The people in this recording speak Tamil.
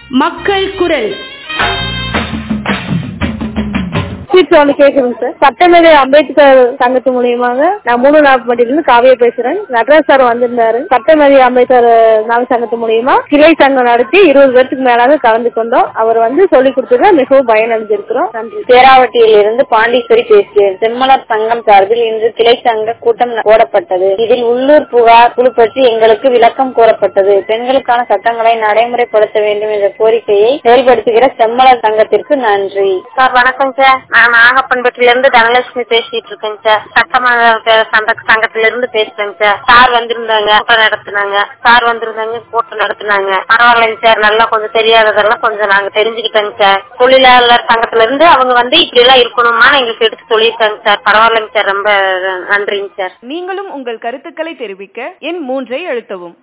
மக்கள் குரல் ஸ்பீச் ஒன்று கேட்குதுங்க சார் சட்டமேதை அம்பேத்கர் சங்கத்து மூலியமாக நான் மூணு நாற்பட்டிலிருந்து காவியா பேசுறேன் நடராஜ் சார் வந்திருந்தாரு சட்டமேதை அம்பேத்கர் நல சங்கத்து மூலியமா கிளை சங்கம் நடத்தி இருபது பேருக்கு மேலாக கலந்து கொண்டோம் அவர் வந்து சொல்லி கொடுத்தது மிகவும் பயனடைஞ்சிருக்கிறோம் நன்றி பேராவட்டியில் இருந்து பாண்டீஸ்வரி பேசுகிறேன் செம்மலர் சங்கம் சார்பில் இன்று கிளை சங்க கூட்டம் போடப்பட்டது இதில் உள்ளூர் புகார் குழு பற்றி எங்களுக்கு விளக்கம் கூறப்பட்டது பெண்களுக்கான சட்டங்களை நடைமுறைப்படுத்த வேண்டும் என்ற கோரிக்கையை செயல்படுத்துகிற செம்மலர் சங்கத்திற்கு நன்றி சார் வணக்கம் சார் நான் நாகப்பன்பட்டில இருந்து தனலட்சுமி பேசிட்டு இருக்கேங்க சார் சட்டமன்ற சங்க சங்கத்துல இருந்து பேசுறேங்க சார் சார் வந்திருந்தாங்க கூட்டம் நடத்துனாங்க சார் வந்திருந்தாங்க கூட்டம் நடத்துனாங்க பரவாயில்லைங்க சார் நல்லா கொஞ்சம் தெரியாததெல்லாம் கொஞ்சம் நாங்க தெரிஞ்சுக்கிட்டோங்க சார் தொழிலாளர் சங்கத்துல இருந்து அவங்க வந்து இப்படி எல்லாம் இருக்கணுமா எங்களுக்கு எடுத்து சொல்லியிருக்காங்க சார் பரவாயில்லைங்க சார் ரொம்ப நன்றிங்க சார் நீங்களும் உங்கள் கருத்துக்களை தெரிவிக்க எண் மூன்றை அழுத்தவும்